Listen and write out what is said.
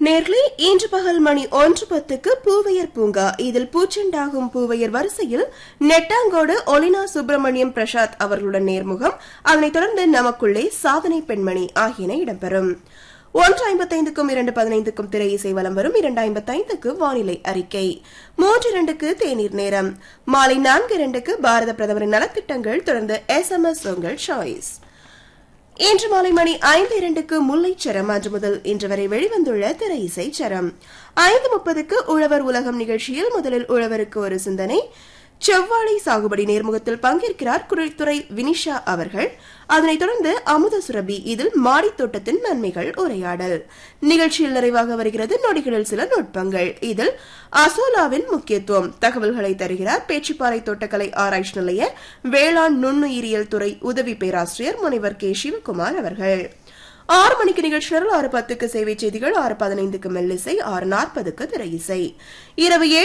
nearly இன்று பகல் மணி ஒன்று பத்துக்கு பூவையர் பூங்கா இதில் பூச்செண்டாகும் பூவையர் வரிசையில் நெட்டாங்கோடு ஒலினா சுப்பிரமணியம் பிரசாத் அவர்களுடன் நேர்முகம் அதனைத் தொடர்ந்து நமக்குள்ளே சாதனை பெண்மணி ஆகியன இடம்பெறும் ஒன்று ஐம்பத்தைந்துக்கும் இரண்டு பதினைந்துக்கும் திரை இசை வலம் வரும் இரண்டு ஐம்பத்தைந்துக்கு வானிலை அறிக்கை மூன்று இரண்டுக்கு தேநீர் நேரம் மாலை நான்கு இரண்டுக்கு பாரத பிரதமரின் நலத்திட்டங்கள் தொடர்ந்து எஸ் எம் எஸ் உங்கள் சாய்ஸ் இன்று மாலை மணி ஐந்து இரண்டுக்கு முல்லைச்சரம் அன்று முதல் இன்று வரை வெளிவந்துள்ள திரை இசை சரம் ஐந்து முப்பதுக்கு உழவர் உலகம் நிகழ்ச்சியில் முதலில் உழவருக்கு ஒரு சிந்தனை செவ்வாழை சாகுபடி நேர்முகத்தில் பங்கேற்கிறார் குரல்துறை வினிஷா அவர்கள் அதனைத் தொடர்ந்து அமுத சுரபி இதில் மாடித் தோட்டத்தின் நன்மைகள் உரையாடல் நிகழ்ச்சியில் நிறைவாக வருகிறது நொடிகளில் சில நுட்பங்கள் இதில் அசோலாவின் முக்கியத்துவம் தகவல்களை தருகிறார் பேச்சுப்பாறை தோட்டக்கலை ஆராய்ச்சி நிலைய வேளாண் நுண்ணுயிரியல் துறை உதவி பேராசிரியர் முனைவர் கே சிவகுமார் அவர்கள் ஆறு மணிக்கு நிகழ்ச்சி நிரல் ஆறு பத்துக்கு சேவை செய்திகள் ஆறு பதினைந்துக்கு மெல்லிசை ஆறு நாற்பதுக்கு திரை இசை இரவு ஏழு